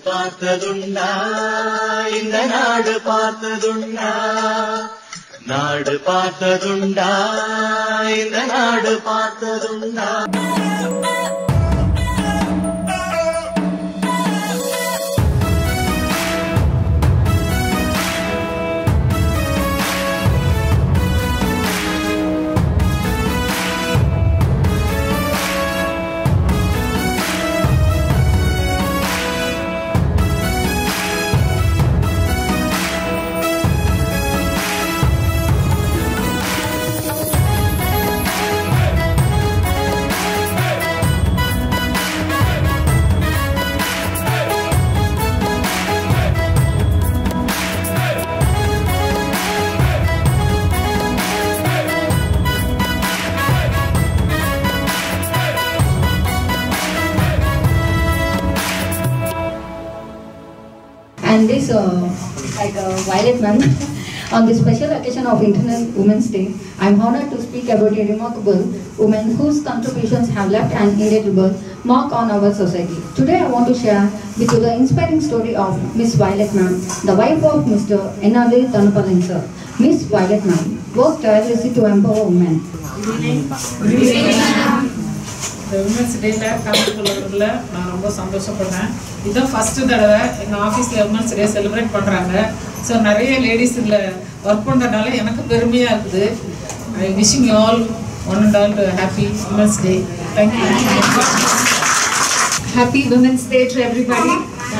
பார்த்ததுண்டா இந்த நாடு பார்த்ததுண்டா நாடு பார்த்ததுண்டா இந்த நாடு பார்த்ததுண்டா And this, uh, like uh, Violet ma'am, on this special occasion of International Women's Day, I'm honored to speak about a remarkable woman whose contributions have left an indelible mark on our society. Today, I want to share with you the inspiring story of Miss Violet ma'am, the wife of Mr. Enade Thanupalan sir. Miss Violet ma'am worked tirelessly to empower women. இந்த women's டேல கலந்து கொள்வதில் நான் ரொம்ப சந்தோஷப்படுறேன் இதுதான் first தடவை எங்கள் ஆஃபீஸில் விமன்ஸ் டே செலிப்ரேட் பண்ணுறாங்க ஸோ நிறைய லேடிஸ் இதில் ஒர்க் பண்ணுறதுனால எனக்கு பெருமையாக இருக்குது I wishing you all one and all happy women's day thank you Happy Women's Day to everybody.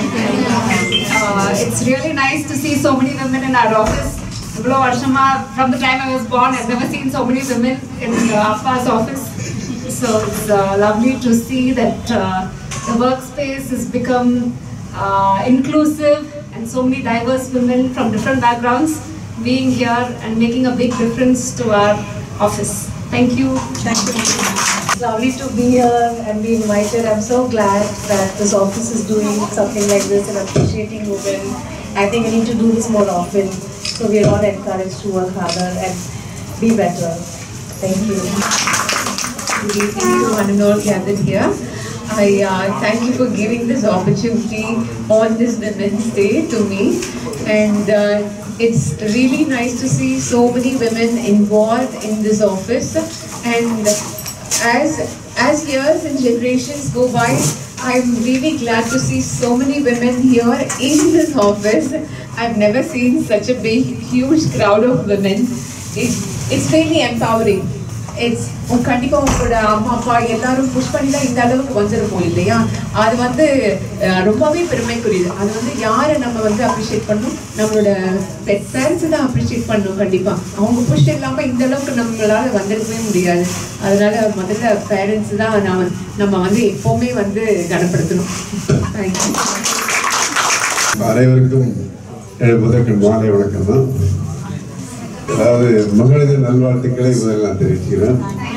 Uh, it's really nice to see so many women in our office. Iவ்வளோ வருஷமா from the time I was born, I've never seen so many women in uh, Appa's office. So it's uh, lovely to see that uh, the workspace has become uh, inclusive and so many diverse women from different backgrounds being here and making a big difference to our office. Thank you. Thank you. It's lovely to be here and be invited. I'm so glad that this office is doing something like this and appreciating women. I think we need to do this more often. So we are all encouraged to work harder and be better. Thank you. Good evening to one and all gathered here. I uh, thank you for giving this opportunity on this Women's Day to me. And uh, it's really nice to see so many women involved in this office. And as, as years and generations go by, I'm really glad to see so many women here in this office. I've never seen such a big, huge crowd of women. It, it's really empowering. It's கண்டிப்பாக உங்களோட அம்மா அப்பா எல்லாரும் push பண்ணி தான் இந்த அளவுக்கு வந்திருப்போம் இல்லையா அது வந்து அஹ், ரொம்பவே பெருமைக்குரியது அது வந்து யாரை நம்ம வந்து அப்ரிஷியேட் பண்ணணும் நம்மளோட பெட் பேரண்ட்ஸ் தான் அப்ரிஷியேட் பண்ணணும் கண்டிப்பாக அவங்க புஷ் இல்லாமல் இந்த அளவுக்கு நம்மளால வந்திருக்கவே முடியாது அதனால முதல்ல பேரண்ட்ஸ் தான் நான் வந்து- நம்ம வந்து எப்போவுமே வந்து கனப்படுத்தணும் தேங்க்யூ அனைவருக்கும் எனது முதற்கண் மாலை வணக்கம் தான் அதாவது மகளிர் நல்வாழ்த்துக்களை முதலில் நான் தெரிவிச்சுக்கிறேன்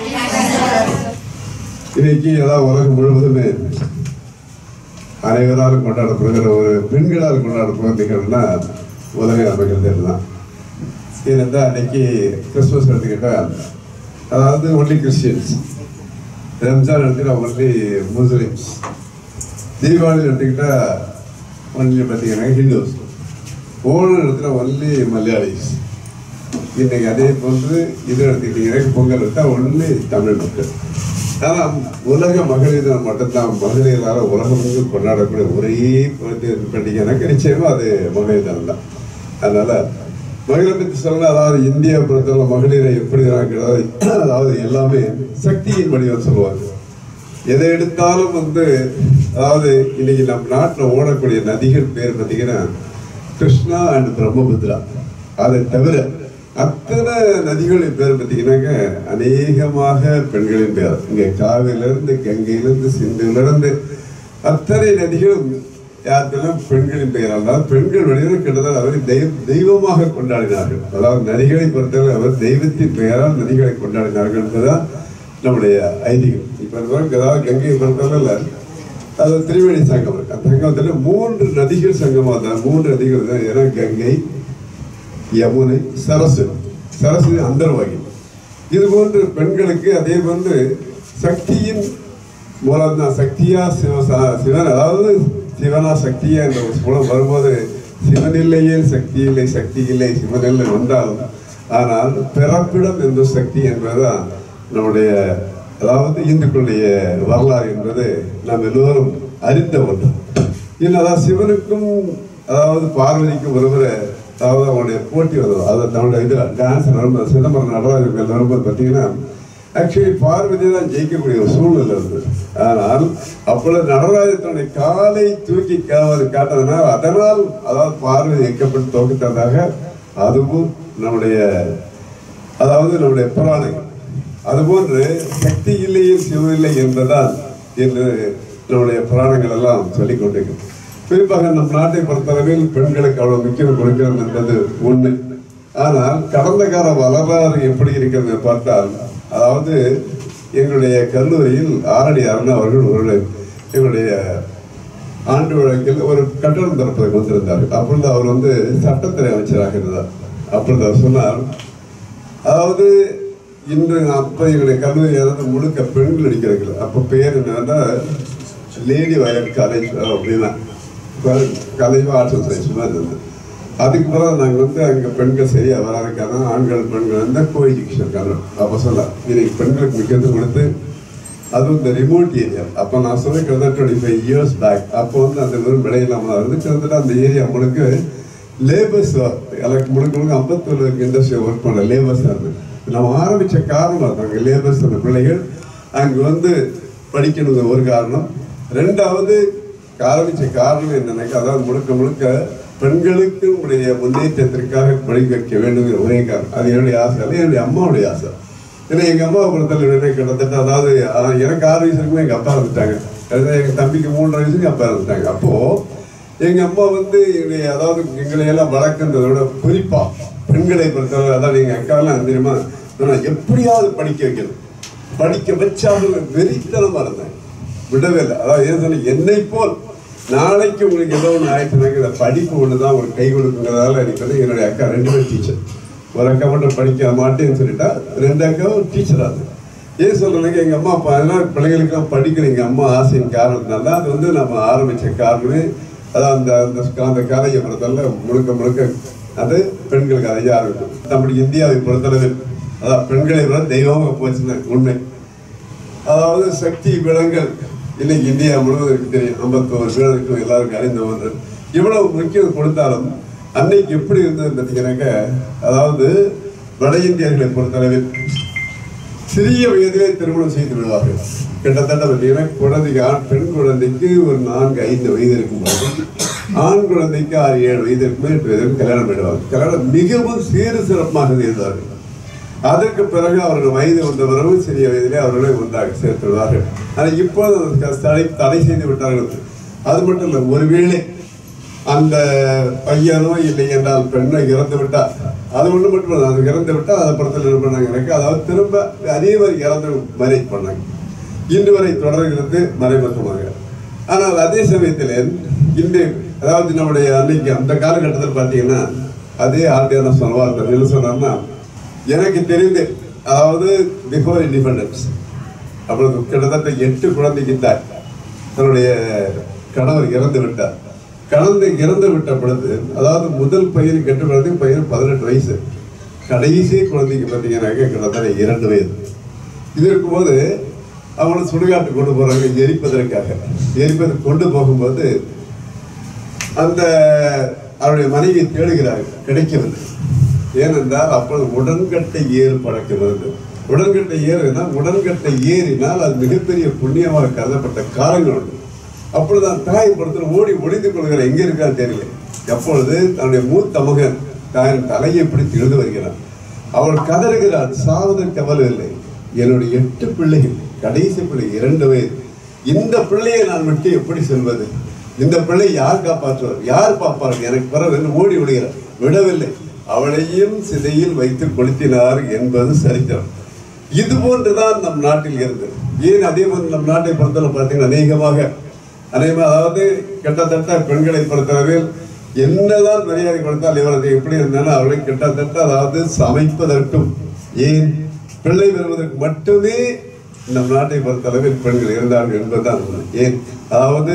இன்னைக்கு அதாவது உலகம் முழுவதுமே அனைவராலும் கொண்டாடப்படுகிற ஒரு பெண்களால் கொண்டாடப்படுகிற நிகழ்வுனா உலக மகளிர் தினம் தான் ஏனென்றால் அன்னைக்கு கிறிஸ்துமஸ் எடுத்துக்கிட்டா அதாவது ஒன்லி கிறிஸ்டியன்ஸ் ரம்ஜான் எடுத்துக்கிட்டா ஒன்லி முஸ்லிம்ஸ் தீபாவளி எடுத்துக்கிட்டா ஒன்லி பார்த்தீங்கன்னா ஹிந்துஸ் ஓணம் இடத்துல ஒன்லி மலையாளிஸ் இன்னைக்கு அதே போன்று இது எடுத்துக்கிட்டீங்கன்னா பொங்கல் எடுத்தா ஒன்லி தமிழ் மக்கள் ஆனால் உலக மகளிர் தினம் மட்டும்தான் மகளிரால் உலகம் முழுக்க கொண்டாடக்கூடிய ஒரே பண்டிகை பண்டிகைனாக்க நிச்சயமா அது மகளிர் தினம் தான் அதனால மகளிரை பற்றி சொல்லணும் அதாவது இந்தியா பொறுத்தவரை மகளிரை எப்படி இருக்கிறது அதாவது எல்லாமே சக்தியின் வடிவம் சொல்லுவாங்க எதை எடுத்தாலும் வந்து அதாவது இன்னைக்கு நம் நாட்டில் ஓடக்கூடிய நதிகள் பேர் பார்த்தீங்கன்னா கிருஷ்ணா அண்ட் பிரம்மபுத்திரா அதை தவிர அத்தனை நதிகளின் பேர் பார்த்தீங்கன்னாக்க அநேகமாக பெண்களின் பேர் இங்கே காவிலிருந்து கங்கையிலிருந்து சிந்துவிலிருந்து அத்தனை நதிகளும் யாருக்கெல்லாம் பெண்களின் பெயரால் அதாவது பெண்கள் வழியில் கிட்டத்தட்ட அவரை தெய்வ தெய்வமாக கொண்டாடினார்கள் அதாவது நதிகளை பொறுத்தவரை அவர் தெய்வத்தின் பெயரால் நதிகளை கொண்டாடினார்கள் என்பதுதான் நம்முடைய ஐதீகம் இப்போ அதாவது கங்கையை பொறுத்தவரை அது திரிவேணி சங்கம் இருக்கு அந்த சங்கத்தில் மூன்று நதிகள் சங்கமாக தான் மூன்று நதிகள் தான் ஏன்னா கங்கை யமுனை சரசு சரசு அந்தர்வாகி இது போன்று பெண்களுக்கு அதே போன்று சக்தியின் மூலம் தான் சக்தியா சிவ ச- சிவன் அதாவது சிவனா சக்தியா என்ற ஒரு குணம் வரும்போது சிவனில்லையே சக்தி இல்லை சக்தி இல்லை சிவனில்லை வந்தாலும் ஆனால் பிறப்பிடம் என்ற சக்தி என்பதுதான் நம்முடைய அதாவது இந்துக்களுடைய வரலாறு என்பது நாம் எல்லோரும் அறிந்த ஒன்று இன்னும் அதாவது சிவனுக்கும் அதாவது பார்வதிக்கும் ஒருவர அதாவது அவங்களுடைய போட்டி வரும் அதை தன்னுடைய இதில் டான்ஸ் வரும்போது சிதம்பரம் நடராஜர் மேல் வரும்போது பார்த்தீங்கன்னா ஆக்சுவலி பார்வதி தான் ஜெயிக்கக்கூடிய ஒரு சூழ்நிலை இருந்தது ஆனால் அப்பொழுது நடராஜர் தன்னுடைய காலை தூக்கி காவது காட்டதனால் அதனால் அதாவது பார்வதி எக்கப்பட்டு தோக்கிட்டதாக அதுவும் நம்முடைய அதாவது நம்முடைய புராணங்கள் அதுபோன்று சக்தி இல்லையே சிவம் இல்லை என்பதால் என்று நம்முடைய புராணங்கள் எல்லாம் சொல்லிக் கொண்டிருக்கிறது குறிப்பாக நம் நாட்டை பொறுத்தளவில் பெண்களுக்கு அவ்வளவு முக்கியம் கொடுக்கிறோம் என்பது உண்மை ஆனால் கடந்த கால வரலாறு எப்படி இருக்கிறது பார்த்தால் அதாவது எங்களுடைய கல்லூரியில் ஆரடி அருணா அவர்கள் ஒரு எங்களுடைய ஆண்டு வழக்கில் ஒரு கட்டடம் திறப்பதற்கு வந்திருந்தார் அப்பொழுது அவர் வந்து சட்டத்துறை அமைச்சராக இருந்தார் அப்பொழுது அவர் சொன்னார் அதாவது இன்று அப்போ எங்களுடைய கல்லூரி வந்து முழுக்க பெண்கள் அடிக்கிறார்கள் அப்போ பேர் என்னன்னா லேடி வயலட் காலேஜ் அப்படின்னா காலேஜ் ஆர்ட்ஸ் அண்ட் சயின்ஸ் மாதிரி இருந்தது அதுக்கு பிறகு நாங்கள் வந்து அங்கே பெண்கள் சரியா வராதுக்கான ஆண்கள் பெண்கள் வந்து கோ எஜுகேஷன் காரணம் அப்போ சொல்லலாம் இன்னைக்கு பெண்களுக்கு முக்கியத்துவம் கொடுத்து அதுவும் இந்த ரிமோட் ஏரியா அப்போ நான் சொல்ல கிட்டத்தட்ட டுவெண்ட்டி ஃபைவ் இயர்ஸ் பேக் அப்போ வந்து அந்த வெறும் விடையில்லாமல் இருந்து கிட்டத்தட்ட அந்த ஏரியா முழுக்க லேபர்ஸ் எனக்கு முழுக்க முழுக்க ஐம்பத்தொரு இண்டஸ்ட்ரி ஒர்க் பண்ண லேபர்ஸ் இருந்தது நம்ம ஆரம்பித்த காரணம் அதாங்க லேபர்ஸ் அந்த பிள்ளைகள் அங்கே வந்து படிக்கணுங்க ஒரு காரணம் ரெண்டாவது ஆரம்பித்த காரணம் என்னன்னாக்கா அதாவது முழுக்க முழுக்க பெண்களுக்கு உடைய முன்னேற்றத்திற்காக படிக்க வைக்க வேண்டுங்கிற ஒரே காரணம் அது என்னுடைய ஆசை அல்ல என்னுடைய அம்மாவுடைய ஆசை ஏன்னா எங்கள் அம்மா பொறுத்தவரை கிட்டத்தட்ட அதாவது அஹ், எனக்கு ஆறு வயசு இருக்குமே எங்கள் அப்பா இருந்துட்டாங்க அதாவது எங்கள் தம்பிக்கு மூன்றரை வயசுக்கு அப்பா இருந்துட்டாங்க அப்போது எங்கள் அம்மா வந்து எங்களுடைய அதாவது எங்களை எல்லாம் வளர்க்கின்றதை விட குறிப்பாக பெண்களை பொறுத்தவரை அதாவது எங்கள் அக்காவெல்லாம் தெரியுமா நான் எப்படியாவது படிக்க வைக்கணும் படிக்க வச்சாலும் வெறித்தனமாக இருந்தேன் விடவே இல்லை அதாவது ஏன் சொன்ன என்னை போல் நாளைக்கு உங்களுக்கு ஏதோ ஒன்று ஆயிடுச்சுனாக்க இந்த படிப்பு ஒன்று தான் உங்களுக்கு கை கொடுக்குங்கிறதால எனக்கு வந்து என்னுடைய அக்கா ரெண்டு பேரும் டீச்சர் ஒரு அக்கா மட்டும் படிக்க மாட்டேன்னு சொல்லிட்டா ரெண்டு அக்காவும் டீச்சராக இருக்கு ஏன் சொல்றேன்னாக்க எங்கள் அம்மா அப்பா எல்லாம் பிள்ளைங்களுக்கெல்லாம் படிக்கிற எங்கள் அம்மா ஆசையின் காரணத்தினால தான் அது வந்து நம்ம ஆரம்பித்த காரணமே அதான் அந்த அந்த அந்த காலேஜை பொறுத்தவரை முழுக்க முழுக்க அது பெண்களுக்கு அதிகம் ஆரம்பிக்கும் நம்முடைய இந்தியாவை பொறுத்தளவில் அதான் பெண்களை விட தெய்வமாக போச்சுன்னு உண்மை அதாவது சக்தி விலங்கள் இன்னைக்கு இந்தியா முழுவதற்கு தெரியும் ஐம்பத்தோரு பேருக்கு எல்லாருக்கும் அறிந்த ஒன்று இவ்வளவு முக்கியம் கொடுத்தாலும் அன்னைக்கு எப்படி இருந்தது பார்த்தீங்கன்னாக்க அதாவது வட இந்தியர்களை பொறுத்தளவில் சிறிய வயதிலே திருமணம் செய்து விடுவார்கள் கிட்டத்தட்ட பார்த்தீங்கன்னா குழந்தைக்கு ஆண் பெண் குழந்தைக்கு ஒரு நான்கு ஐந்து வயது இருக்கும்போது ஆண் குழந்தைக்கு ஆறு ஏழு வயது இருக்கும்போது எட்டு வயது கல்யாணம் பண்ணிடுவாங்க கல்யாணம் மிகவும் சீரு சிறப்பாக செய்தார்கள் அதற்கு பிறகு அவர்கள் வயது வந்த பிறகு சிறிய வயதிலே அவர்களை ஒன்றாக சேர்த்து விடுவார்கள் ஆனால் இப்போது அதற்கு தடை தடை செய்து விட்டார்கள் அது மட்டும் இல்லை ஒருவேளை அந்த பையனோ இல்லை என்றால் பெண்ணோ இறந்து விட்டால் அது ஒன்று மட்டும் இல்லை அது இறந்து விட்டால் அதை படத்தில் என்ன பண்ணாங்க எனக்கு அதாவது திரும்ப அதே மாதிரி இறந்து மேரேஜ் பண்ணாங்க இன்று வரை தொடர்கிறது மறைமுகமாக ஆனால் அதே சமயத்தில் இன்று அதாவது நம்முடைய அன்னைக்கு அந்த காலகட்டத்தில் பார்த்தீங்கன்னா அதே ஆர்டியான சொல்வார்கள் என்ன சொன்னார்னா எனக்கு தெரிந்து அதாவது பிஃபோர் இண்டிபெண்டன்ஸ் அப்பொழுது கிட்டத்தட்ட எட்டு குழந்தைக்கு தாய் தன்னுடைய கணவர் இறந்து விட்டார் கணவர் இறந்து விட்ட பொழுது அதாவது முதல் பையன் கெட்டு குழந்தை பையன் பதினெட்டு வயசு கடைசி குழந்தைக்கு பார்த்தீங்கன்னாக்க கிட்டத்தட்ட இரண்டு வயது இது இருக்கும்போது அவங்களை சுடுகாட்டு கொண்டு போறாங்க எரிப்பதற்காக எரிப்பதற்கு கொண்டு போகும்போது அந்த அவருடைய மனைவியை தேடுகிறார்கள் கிடைக்கவில்லை ஏனென்றால் அப்பொழுது உடன்கட்டை ஏறு பழக்கம் இருந்தது உடன்கட்டை ஏறுனா உடன்கட்டை ஏறினால் அது மிகப்பெரிய புண்ணியமாக கருதப்பட்ட காலங்கள் உண்டு அப்பொழுதுதான் தாய் பொறுத்தவரை ஓடி ஒளிந்து கொள்கிற எங்க இருக்கான்னு தெரியல எப்பொழுது தன்னுடைய மூத்த மகன் தாயின் தலையை பிடித்து எழுத வருகிறான் அவள் கதறுகிறாள் சாவதற்கு கவலை இல்லை என்னுடைய எட்டு பிள்ளைகள் கடைசி பிள்ளை இரண்டு வயது இந்த பிள்ளையை நான் விட்டு எப்படி செல்வது இந்த பிள்ளை யார் காப்பாற்றுவார் யார் பார்ப்பார்கள் எனக்கு பிறகு என்று ஓடி விடுகிறார் விடவில்லை அவளையும் சிதையில் வைத்து கொளுத்தினார் என்பது சரித்திரம் இது போன்றுதான் நம் நாட்டில் இருந்தது ஏன் அதே போன்று நம் நாட்டை பொறுத்தவரை பார்த்தீங்கன்னா அநேகமாக அநேகமாக அதாவது கிட்டத்தட்ட பெண்களை பொறுத்தளவில் என்னதான் மரியாதை கொடுத்தால் இவரது எப்படி இருந்தாலும் அவர்களை கிட்டத்தட்ட அதாவது சமைப்பதற்கும் ஏன் பிள்ளை பெறுவதற்கு மட்டுமே நம் நாட்டை பொறுத்தளவில் பெண்கள் இருந்தார்கள் என்பதுதான் உண்மை ஏன் அதாவது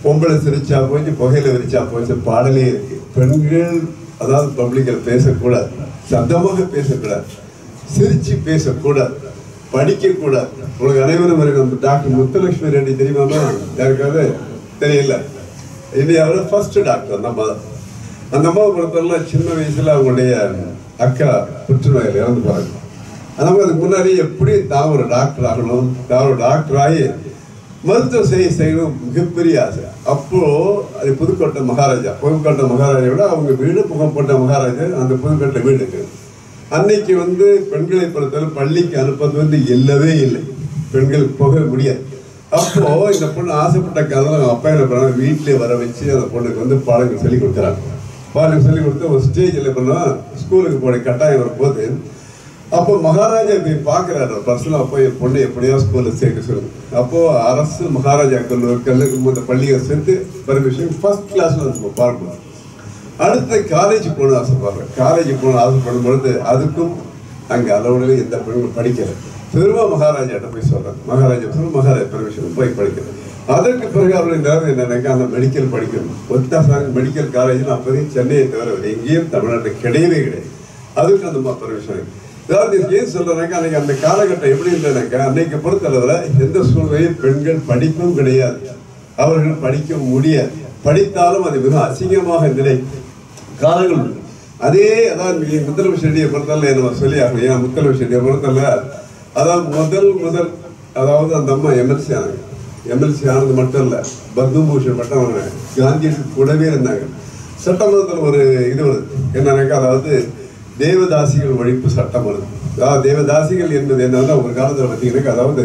பொம்பளை சிரிச்சா போச்சு புகையில விரிச்சா போச்சு பாடலே இருக்கு பெண்கள் அதாவது பப்ளிக்கில் பேசக்கூடாது சத்தமாக பேசக்கூடாது சிரிச்சு பேசக்கூடாது படிக்கக்கூடாது உங்களுக்கு அனைவரும் இருக்கும் டாக்டர் முத்துலட்சுமி ரெட்டி தெரியுமாமா யாருக்காவது தெரியல இந்தியாவில் ஃபர்ஸ்ட் டாக்டர் அந்த அம்மா தான் அந்த அம்மாவை பொறுத்தவரை சின்ன வயசுல அவங்களுடைய அக்கா புற்றுநோயில் இறந்து போறாங்க அந்த மாதிரி அதுக்கு முன்னாடி எப்படி தான் ஒரு டாக்டர் ஆகணும் தான் ஒரு டாக்டர் ஆகி மருத்துவ செய்ய செய்யணும் மிகப்பெரிய ஆசை அப்போ அது புதுக்கோட்டை மகாராஜா புதுக்கோட்டை மகாராஜா விட அவங்க வீடு புகப்பட்ட மகாராஜா அந்த புதுக்கோட்டை வீடு இருக்கு அன்னைக்கு வந்து பெண்களை பொறுத்தவரை பள்ளிக்கு அனுப்புறது வந்து இல்லவே இல்லை பெண்கள் போக முடியாது அப்போ இந்த பொண்ணு ஆசைப்பட்ட கதை அப்பா என்ன பண்ணாங்க வீட்டிலே வர வச்சு அந்த பொண்ணுக்கு வந்து பாடங்கள் சொல்லி கொடுக்குறாங்க பாடங்கள் சொல்லி கொடுத்து ஒரு ஸ்டேஜில் பண்ணா ஸ்கூலுக்கு போன கட்டாயம் வரும்போது அப்போ மகாராஜா போய் பார்க்குறாரு பர்சனலாக போய் என் பொண்ணை எப்படியோ ஸ்கூலில் சேர்க்க சொல்லுங்க அப்போ அரசு மகாராஜா கல்லூரி கல்லூரி இந்த பள்ளியை சேர்த்து பர்மிஷன் ஃபர்ஸ்ட் கிளாஸில் நம்ம பார்க்கணும் அடுத்து காலேஜ் போகணும் ஆசைப்படுறேன் காலேஜ் போகணும் ஆசைப்படும் பொழுது அதுக்கும் அங்கே அளவுல எந்த பெண்களும் படிக்கல திரும்ப மகாராஜாட்ட போய் சொல்றேன் மகாராஜா சொல்ல மகாராஜா பர்மிஷன் போய் படிக்கிறேன் அதற்கு பிறகு அவருடைய நேரம் என்னன்னாக்கா அந்த மெடிக்கல் படிக்கணும் ஒத்தாசாங்க மெடிக்கல் காலேஜ்னு அப்போதையும் சென்னையை தவிர வேறு எங்கேயும் தமிழ்நாட்டில் கிடையவே கிடையாது அதுக்கு அந்த பர்மிஷன் அதாவது இது ஏன் சொல்றேன்னாக்கா அன்னைக்கு அந்த காலகட்டம் எப்படி இருந்ததுனாக்கா அன்னைக்கு பொறுத்தளவில் எந்த சூழ்நிலையும் பெண்கள் படிப்பும் கிடையாது அவர்கள் படிக்க முடியாது படித்தாலும் அது மிக அசிங்கமாக நிலை காலங்கள் உண்டு. அதே அதாவது முத்தலவு செடியை பொறுத்தவரை நம்ம சொல்லி ஆகணும் ஏன் முத்தலவு செடியை பொறுத்தவரை அதாவது முதல் முதல் அதாவது அந்த அம்மா எம்எல்சி ஆனாங்க எம்எல்சி ஆனது மட்டும் இல்லை பத்மபூஷன் பட்டம் அவங்க காந்தியடிக்கு கூடவே இருந்தாங்க சட்டமன்றத்தில் ஒரு இது வருது என்னன்னாக்கா அதாவது தேவதாசிகள் ஒழிப்பு சட்டம் வருது அதாவது தேவதாசிகள் என்பது என்னன்னா ஒரு காலத்தில் பார்த்தீங்கன்னாக்கா அதாவது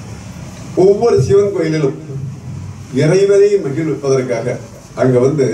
ஒவ்வொரு சிவன் கோயிலிலும் இறைவனை மகிழ்விப்பதற்காக அங்க வந்து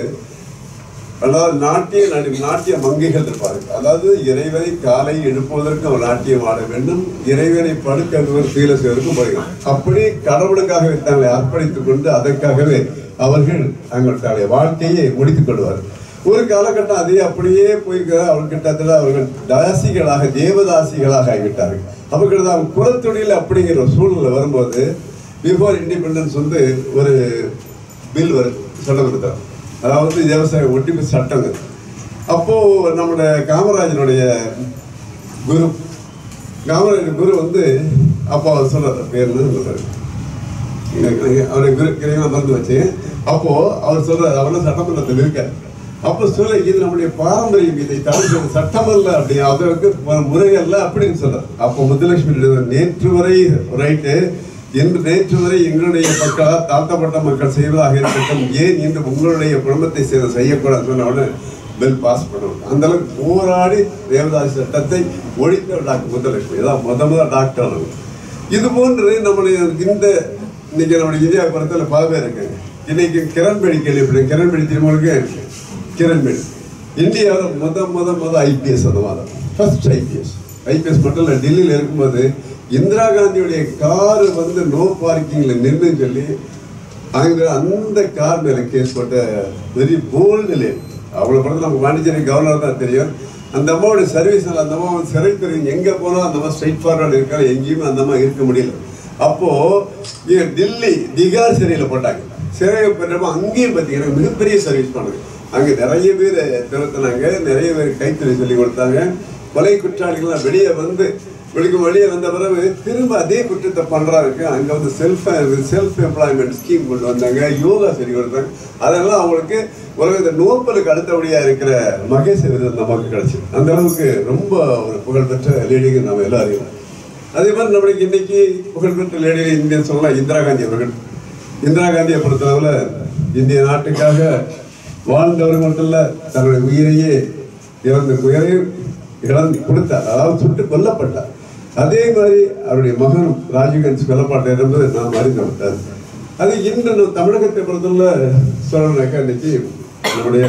அதாவது நாட்டிய நடி நாட்டிய மங்கைகள் இருப்பார்கள் அதாவது இறைவனை காலை எழுப்புவதற்கு அவர் நாட்டியம் ஆட வேண்டும் இறைவனை படுக்க சீல செய்வதற்கும் போகிறார் அப்படி கடவுளுக்காக தங்களை அர்ப்பணித்துக் கொண்டு அதற்காகவே அவர்கள் தங்களுடைய வாழ்க்கையை முடித்துக் கொள்வார்கள் ஒரு காலகட்டம் அதே அப்படியே போயிருக்கிறார் அவர்கள் கிட்டத்தட்ட அவர்கள் தாசிகளாக தேவதாசிகளாக ஆகிவிட்டார்கள் அவர்கள் அவங்க குலத்தொழில் அப்படிங்கிற ஒரு சூழ்நிலை வரும்போது பிஃபோர் இண்டிபெண்டன்ஸ் வந்து ஒரு பில் வருது சட்டம் கொடுத்தார் அதாவது விவசாய ஒட்டிப்பு சட்டங்க அப்போ நம்முடைய காமராஜனுடைய குரு காமராஜர் குரு வந்து அப்போ அவர் சொல்றாரு பேர் என்ன சொல்றாரு அவருடைய குரு கிரையா மறந்து வச்சு அப்போ அவர் சொல்றாரு அவரும் சட்டமன்றத்தில் இருக்கார் அப்போ சொல்ல இது நம்முடைய பாரம்பரியம் இதை தவிர்க்க சட்டமல்ல அப்படி அதற்கு முறை அல்ல அப்படின்னு சொல்றாரு அப்போ முத்துலட்சுமி நேற்று வரை ரைட்டு இன்று நேற்று வரை எங்களுடைய மக்களா தாழ்த்தப்பட்ட மக்கள் செய்வதாக இருக்கட்டும் ஏன் இன்று உங்களுடைய குடும்பத்தை செய்த செய்யக்கூடாது சொன்ன உடனே பில் பாஸ் பண்ணணும் அந்த அளவுக்கு போராடி தேவதாசி சட்டத்தை ஒழித்த டாக்டர் முத்துலட்சுமி இதான் முத முத டாக்டர் அவங்க. இது போன்று நம்முடைய இந்த இன்னைக்கு நம்முடைய இந்தியா படத்தில் பல பேர் இருக்காங்க இன்னைக்கு கிரண்பேடி கேள்விப்பட்ட கிரண்பேடி திருமணக்கு கிரண்பேடி இந்தியாவில் முத முத முத ஐபிஎஸ் அந்த மாதிரி ஃபர்ஸ்ட் ஐபிஎஸ் ஐபிஎஸ் மட்டும் இல்லை டெல்லியில் இருக்கும்போது இந்திரா காந்தியுடைய கார் வந்து நோ பார்க்கிங்ல நின்று சொல்லி அங்க அந்த கார் மேல கேஸ் போட்ட வெரி போல்டு லேடி அவளை படத்தில் நமக்கு பாண்டிச்சேரி கவர்னர் தான் தெரியும் அந்த அம்மாவோட சர்வீஸ் அந்த அம்மா வந்து சிறைத்துறை எங்க போனோம் அந்த அம்மா ஸ்ட்ரைட் ஃபார்வர்டு இருக்கா எங்கேயுமே அந்த அம்மா இருக்க முடியல அப்போ இங்க டெல்லி திகார் சிறையில போட்டாங்க சிறையை போட்டப்போ அங்கேயும் பார்த்தீங்கன்னா மிகப்பெரிய சர்வீஸ் பண்ணாங்க அங்க நிறைய பேர் திருத்தினாங்க நிறைய பேர் கைத்தறி சொல்லி கொடுத்தாங்க கொலை குற்றாளிகள்லாம் வெளியே வந்து வெளிக்கு வெளியே வந்த பிறகு திரும்ப அதே குற்றத்தை பண்றாங்க அங்க வந்து செல்ஃப் செல்ஃப் எம்ப்ளாய்மெண்ட் ஸ்கீம் கொண்டு வந்தாங்க யோகா சொல்லி கொடுத்தாங்க அதெல்லாம் அவங்களுக்கு உலகத்தை நோபலுக்கு அடுத்தபடியா இருக்கிற மகேஷ் விருது நமக்கு கிடைச்சு அந்த அளவுக்கு ரொம்ப ஒரு புகழ்பெற்ற லேடிங்க நம்ம எல்லாம் அறிவோம் அதே மாதிரி நம்மளுக்கு இன்னைக்கு புகழ்பெற்ற லேடி இந்தியன் சொல்லலாம் இந்திரா காந்தி அவர்கள் இந்திரா காந்தியை பொறுத்தளவுல இந்திய நாட்டுக்காக வாழ்ந்தவர் மட்டும் இல்ல தன்னுடைய உயிரையே இறந்த உயிரையும் இழந்து கொடுத்தார் அதாவது சுட்டு கொல்லப்பட்டார் அதே மாதிரி அவருடைய மகன் ராஜீவ்காந்தி கொல்லப்பட்டார் என்பது நாம் அறிந்து விட்டார் அது இன்று நம்ம தமிழகத்தை பொறுத்தவரை சொல்லணும்னாக்கா இன்னைக்கு நம்முடைய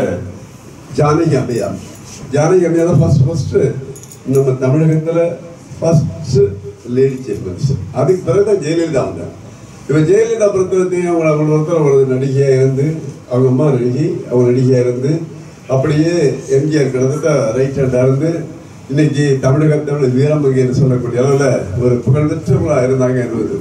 ஜானகி அம்மையார் ஜானகி அம்மையார் தான் ஃபர்ஸ்ட் ஃபர்ஸ்ட் நம்ம தமிழகத்துல ஃபர்ஸ்ட் லேடி சீஃப் மினிஸ்டர் அதுக்கு பிறகு தான் ஜெயலலிதா வந்தாங்க இப்போ ஜெயலலிதா பொறுத்தவரைக்கும் அவங்க அவங்க ஒருத்தர் ஒரு நடிகையாக இருந்து அவங்க அம்மா நடிகை அவங்க நடிகையாக இருந்து அப்படியே எம்ஜிஆர் கிட்டத்தட்ட ரைட் ஹேண்டாக இருந்து இன்னைக்கு தமிழகத்தோட வீரமங்கைன்னு சொல்லக்கூடிய அளவில் ஒரு புகழ்பெற்றவங்களாக இருந்தாங்க என்பது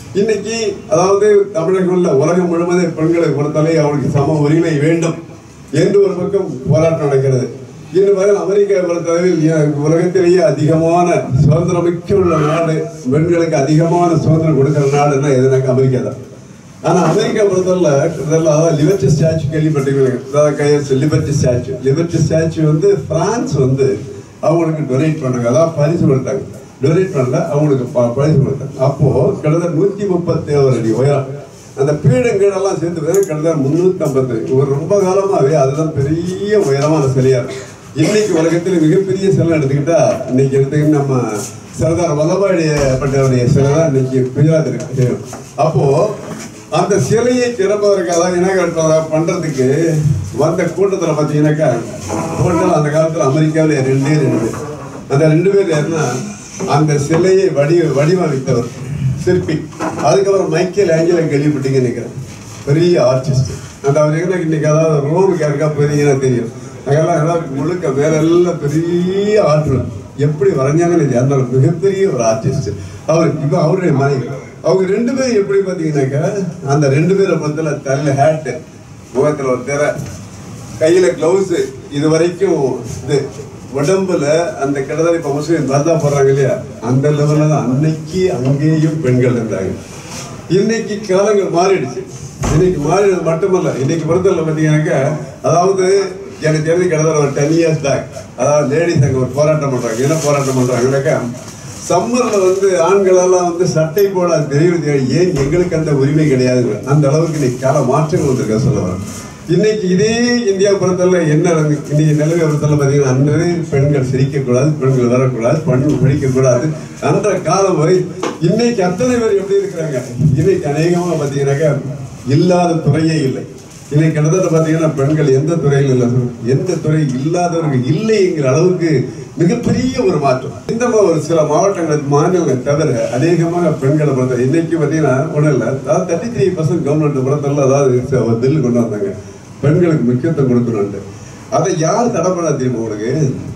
இன்னைக்கு அதாவது தமிழகம் உள்ள உலகம் முழுவதும் பெண்களை பொறுத்தவரை அவர்களுக்கு சம உரிமை வேண்டும் என்று ஒரு பக்கம் போராட்டம் நடக்கிறது இன்னும் வரை அமெரிக்கா பொறுத்தளவில் ஏ- உலகத்திலேயே அதிகமான சுதந்திரமிக்க உள்ள நாடு பெண்களுக்கு அதிகமான சுதந்திரம் கொடுக்கிற நாடுன்னா எதுனாக்க அமெரிக்கா தான் ஆனா அமெரிக்கா பொறுத்தவரை கிட்டத்தட்ட அதாவது லிபர்ட்டி ஸ்டாச்சு கேள்விப்பட்டிருக்கீங்க அதாவது கையெழுத்து லிபர்ட்டி ஸ்டாச்சு லிபர்ட்டி ஸ்டாச்சு வந்து பிரான்ஸ் வந்து அவங்களுக்கு டொனேட் பண்ணாங்க அதாவது பரிசு கொடுத்தாங்க டொனேட் பண்ணல அவங்களுக்கு ப- பரிசு கொடுத்தாங்க அப்போ கிட்டத்தட்ட நூத்தி முப்பத்தி ஏழு அடி உயரம் அந்த பீடங்கீடெல்லாம் சேர்த்து பார்த்தா கிட்டத்தட்ட முன்னூத்தி ஐம்பது ஒரு ரொம்ப காலமாவே அதுதான் பெரிய உயரமான சிலையா இருக்கு இன்னைக்கு உலகத்தில் மிகப்பெரிய சிலை எடுத்துக்கிட்டா இன்னைக்கு எடுத்துக்கிட்டு நம்ம சர்தார் வல்லபாய் பட்டேலுடைய சிலை தான் இன்னைக்கு குஜராத் இருக்கு அப்போ அந்த சிலையை திறப்பதற்காக இனக்கட்டுறத பண்றதுக்கு வந்த கூட்டத்தில் பார்த்தீங்கன்னாக்கா டோட்டல் அந்த காலத்தில் அமெரிக்காவில் ரெண்டே ரெண்டு பேர் அந்த ரெண்டு பேர் யாருன்னா அந்த சிலையை வடி வடிவமைத்தவர் சிற்பி அதுக்கப்புறம் மைக்கேல் ஆஞ்சலை கேள்விப்பட்டீங்கன்னு நினைக்கிறேன் பெரிய ஆர்டிஸ்ட் அந்த அவர் என்ன இன்னைக்கு அதாவது ரோமுக்கு யாருக்கா போயிருந்தீங்கன்னா தெரியும் அங்கெல்லாம் எல்லாம் முழுக்க வேற எல்லாம் பெரிய ஆற்றல் எப்படி வரைஞ்சாங்கன்னு தெரியாது. அந்த அளவுக்கு மிகப்பெரிய ஒரு ஆர்டிஸ்ட் அவர் இப்போ அவருடைய மனைவி அவங்க ரெண்டு பேரும் எப்படி பார்த்தீங்கன்னாக்கா அந்த ரெண்டு பேரை பொறுத்தல தலையில ஹேட்டு முகத்தில் ஒரு திரை கையில கிளவுஸ் இது வரைக்கும் இது உடம்புல அந்த கிட்டத்தட்ட இப்ப முஸ்லீம் பர்தா போடுறாங்க இல்லையா அந்த லெவல்ல தான் அன்னைக்கு அங்கேயும் பெண்கள் இருந்தாங்க இன்னைக்கு காலங்கள் மாறிடுச்சு இன்னைக்கு மாறினது மட்டுமல்ல இன்னைக்கு பொறுத்தவரை பார்த்தீங்கன்னாக்கா அதாவது எனக்கு தெரிஞ்சு கிட்டத்தட்ட ஒரு டென் இயர்ஸ் பேக் அதாவது லேடிஸ் அங்கே ஒரு போராட்டம் பண்றாங்க என்ன போராட்டம் பண்றாங்கன்னாக்கா சம்மர்ல வந்து ஆண்கள் எல்லாம் வந்து சட்டை போட தெரியுது ஏன் எங்களுக்கு அந்த உரிமை கிடையாது அந்த அளவுக்கு இன்னைக்கு கால மாற்றங்கள் வந்திருக்க சொல்ல வரேன் இன்னைக்கு இதே இந்தியா பொறுத்தவரை என்ன நடந்து- இன்னைக்கு நிலவை பொறுத்தவரை பார்த்தீங்கன்னா அன்று பெண்கள் சிரிக்கக்கூடாது பெண்கள் வரக்கூடாது பெண்கள் படிக்கக்கூடாது அன்ற காலம் வரை இன்னைக்கு அத்தனை பேர் எப்படி இருக்கிறாங்க இன்னைக்கு அநேகமாக பார்த்தீங்கன்னாக்கா இல்லாத துறையே இல்லை இன்னைக்கு கிட்டத்தட்ட பார்த்தீங்கன்னா பெண்கள் எந்த துறையில் இல்லை எந்த துறை இல்லாதவர்கள் இல்லைங்கிற அளவுக்கு மிகப்பெரிய ஒரு மாற்றம் இந்த மா- ஒரு சில மாவட்டங்கள் மாநிலங்கள் தவிர அதிகமாக பெண்களை பொறுத்த இன்னைக்கு பார்த்தீங்கன்னா ஒன்றும் இல்லை அதாவது தேர்ட்டி த்ரீ பர்சன்ட் கவர்மெண்ட் பொறுத்தவரை அதாவது ஒரு பில் கொண்டு வந்தாங்க பெண்களுக்கு முக்கியத்துவம் கொடுக்கணும்ட்டு அதை யார் தடை பண்ண தெரியுமா உங்களுக்கு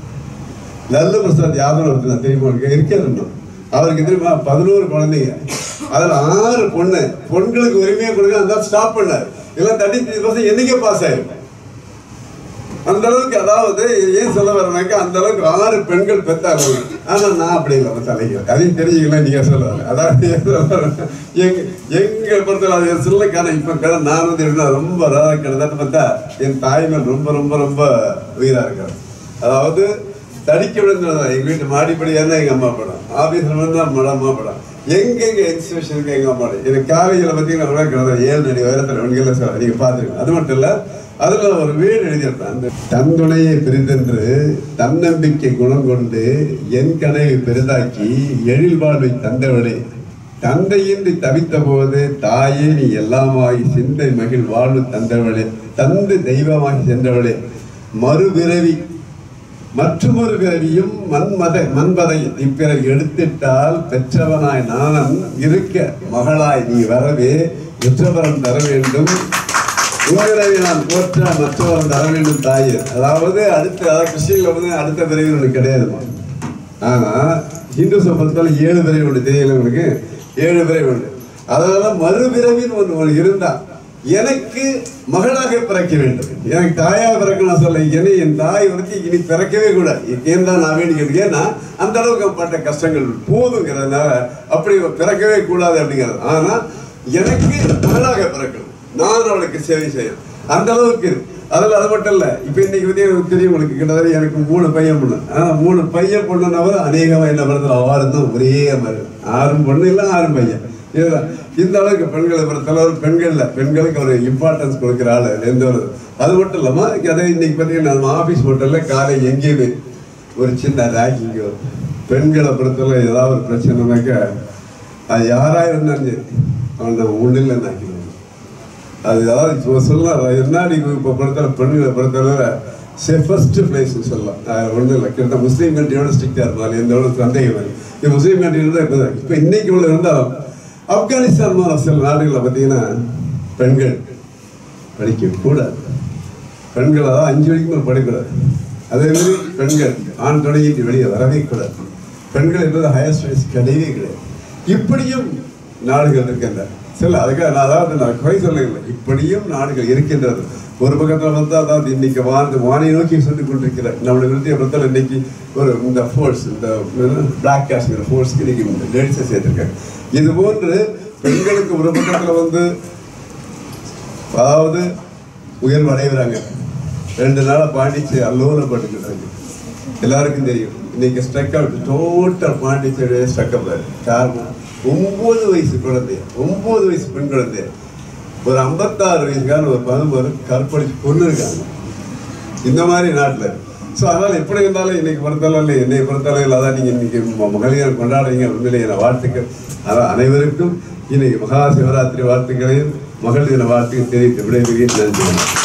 லல்லு பிரசாத் யாதவ் ஒருத்தர் தெரியுமா உங்களுக்கு இருக்காரு இன்னும் அவருக்கு தெரியுமா பதினோரு குழந்தைங்க அதுல ஆறு பொண்ணு பொண்களுக்கு உரிமையை கொடுக்க அந்த ஸ்டாப் பண்ணார் எல்லாம் தேர்ட்டி த்ரீ பர்சன்ட் என்னைக்கே பாஸ் ஆயிரும் அந்த அளவுக்கு அதாவது ஏன் சொல்ல வரேனாக்கா அந்த அளவுக்கு ஆறு பெண்கள் பெத்தாங்க ஆனா நான் அப்படி இல்லை தலைக்கிறேன் அதையும் தெரிஞ்சுக்கலாம் நீங்க சொல்ல வரேன் அதாவது ஏன் சொல்ல வரேன், எங்க எங்க பொறுத்தவரை அது என் சில்லக்கான இப்ப கடை நான் வந்து என்ன ரொம்ப அதாவது கிட்டத்தட்ட பார்த்தா என் தாய் மேல் ரொம்ப ரொம்ப ரொம்ப உயிரா இருக்காரு அதாவது தடிக்க விழுந்தது எங்க வீட்டு மாடிப்படி ஏன்னா எங்க அம்மா படம் ஆபீஸ்ல வந்து நம்ம அம்மா படம் எங்கெங்க இன்ஸ்டியூஷனுக்கு எங்க அம்மா படம் எனக்கு காலேஜில் பார்த்தீங்கன்னா கூட கிட்டத்தட்ட ஏழு நடி உயரத்தில் வெண்கல சார் நீங்க பார்த்துருக்கீங்க அது மட்டும் இல்ல அதுல ஒரு வீடு எழுதியிருப்பேன் அந்த தந்துணையை பிரிதென்று தன்னம்பிக்கை குணம் கொண்டு என் கனவை பெரிதாக்கி எழில் வாழ்வை தந்தவளே தந்தையின்றி தவித்த போது தாயே நீ எல்லாமாகி சிந்தை மகிழ் வாழ்வு தந்தவளே தந்து தெய்வமாகி சென்றவளே மறுபிறவி மற்றொரு பிறவியும் மன்மத மன்மதை இப்பிறவி எடுத்திட்டால் பெற்றவனாய் நானும் இருக்க மகளாய் நீ வரவே உற்றவரம் தர வேண்டும் உங்களை நான் போற்ற மற்றவரம் தர வேண்டும் தாயே அதாவது அடுத்த அதாவது கிறிஸ்டியன்ல வந்து அடுத்த பிறவி ஒன்று கிடையாதுமா ஆனா ஹிந்துஸை பொறுத்தவரை ஏழு பிறவி உண்டு தெரியல உங்களுக்கு ஏழு பிறவி உண்டு அதனால மறுபிறவின்னு ஒன்று ஒன்று இருந்தா எனக்கு மகளாக பிறக்க வேண்டும் எனக்கு தாயா பிறக்கணும் சொல்ல இனி என் தாய் வந்து இனி பிறக்கவே கூடாது ஏன் தான் நான் வேண்டிக்கிறது ஏன்னா அந்த அளவுக்கு பட்ட கஷ்டங்கள் போதுங்கிறதுனால அப்படி பிறக்கவே கூடாது அப்படிங்கிறது ஆனா எனக்கு மகளாக பிறக்கணும் நான் அவளுக்கு சேவை செய்யணும் அந்த அளவுக்கு இருக்கு. அதில் அது மட்டும் இல்லை இப்போ இன்னைக்கு வந்து எனக்கு தெரியும் உங்களுக்கு கிட்டத்தட்ட எனக்கு மூணு பையன் பொண்ணு ஆனால் மூணு பையன் பொண்ணுனவர் அநேகமாக என்ன பண்ணுறது ஆறு தான் ஒரே மாதிரி ஆறும் பொண்ணு இல்லை ஆறும் பையன் இதுதான் இந்த அளவுக்கு பெண்களை பொறுத்தளவு பெண்கள்ல பெண்களுக்கு ஒரு இம்பார்ட்டன்ஸ் கொடுக்குற ஆள் எந்த ஒரு அது மட்டும் இல்லாமல் அதை இன்னைக்கு பார்த்தீங்கன்னா நம்ம ஆஃபீஸ் ஹோட்டலில் காலை எங்கேயுமே ஒரு சின்ன ரேக்கிங்கோ பெண்களை பொறுத்தவரை ஏதாவது ஒரு பிரச்சனைனாக்கா அது யாராக இருந்தாலும் சரி அவன் நம்ம ஒன்றில் நாக்கிடுவோம் அது அதாவது இப்போ சொல்லலாம் என்னடி இப்போ பொறுத்தவரை பெண்களை பொறுத்தவரை சேஃபஸ்ட் பிளேஸ் சொல்லலாம் ஒன்றும் இல்லை கிட்ட முஸ்லீம் கண்ட்ரியோட ஸ்ட்ரிக்டாக இருந்தாலும் எந்த ஒரு சந்தேகம் இல்லை இது முஸ்லீம் கண்ட்ரியில் தான் இப்போ இப்போ இன்னைக்கு உள்ள இருந்தாலும் ஆப்கானிஸ்தான் மாதிரி சில நாடுகளில் பார்த்தீங்கன்னா பெண்கள் படிக்க கூடாது பெண்கள் அதாவது அஞ்சு வரைக்கும் மேல படிக்கக்கூடாது அதே மாதிரி பெண்கள் ஆண் தொடங்கிட்டு வெளியே வரவே கூடாது பெண்கள் என்பது ஹையர் ஸ்டடீஸ் கிடையவே கிடையாது இப்படியும் நாடுகள் இருக்கின்றன சில அதுக்காக நான் அதாவது நான் குறை சொல்லவில்லை இப்படியும் நாடுகள் இருக்கின்றது ஒரு பக்கத்தில் வந்து அதாவது இன்னைக்கு வான வானை நோக்கி சென்று கொண்டிருக்கிற நம்மளுடைய விருத்திய பொறுத்தவரை இன்னைக்கு ஒரு இந்த ஃபோர்ஸ் இந்த பிளாக் காஷ்மீர் ஃபோர்ஸ்க்கு இன்னைக்கு லேடிஸை சேர்த்திருக்காங்க இது போன்று பெண்களுக்கு ஒரு பக்கத்தில் வந்து அதாவது உயர்வு அடைகிறாங்க ரெண்டு நாளா பாண்டிச்சேரி அல்லோலப்பட்டுக்கிட்டாங்க எல்லாருக்கும் தெரியும் இன்னைக்கு struck out total Pondicherry struck up காரணம் ஒன்பது வயசு குழந்தை ஒன்பது வயசு பெண் குழந்தை ஒரு ஐம்பத்தாறு வயசுக்கான ஒரு பதினோரு கற்பழிச்சு கொண்டு இருக்காங்க இந்த மாதிரி நாட்டில் ஸோ அதனால் எப்படி இருந்தாலும் இன்னைக்கு பொறுத்தளவில் என்னை பொறுத்தளவில் அதான் நீங்கள் இன்னைக்கு ம- மகளிர் கொண்டாடுறீங்க உண்மையிலே என வாழ்த்துக்கள் அதான் அனைவருக்கும் இன்னைக்கு மகா சிவராத்திரி வாழ்த்துக்களையும் மகளிர் தின வாழ்த்துக்கள் தெரிவித்து விடைபெறுகிறேன் நன்றி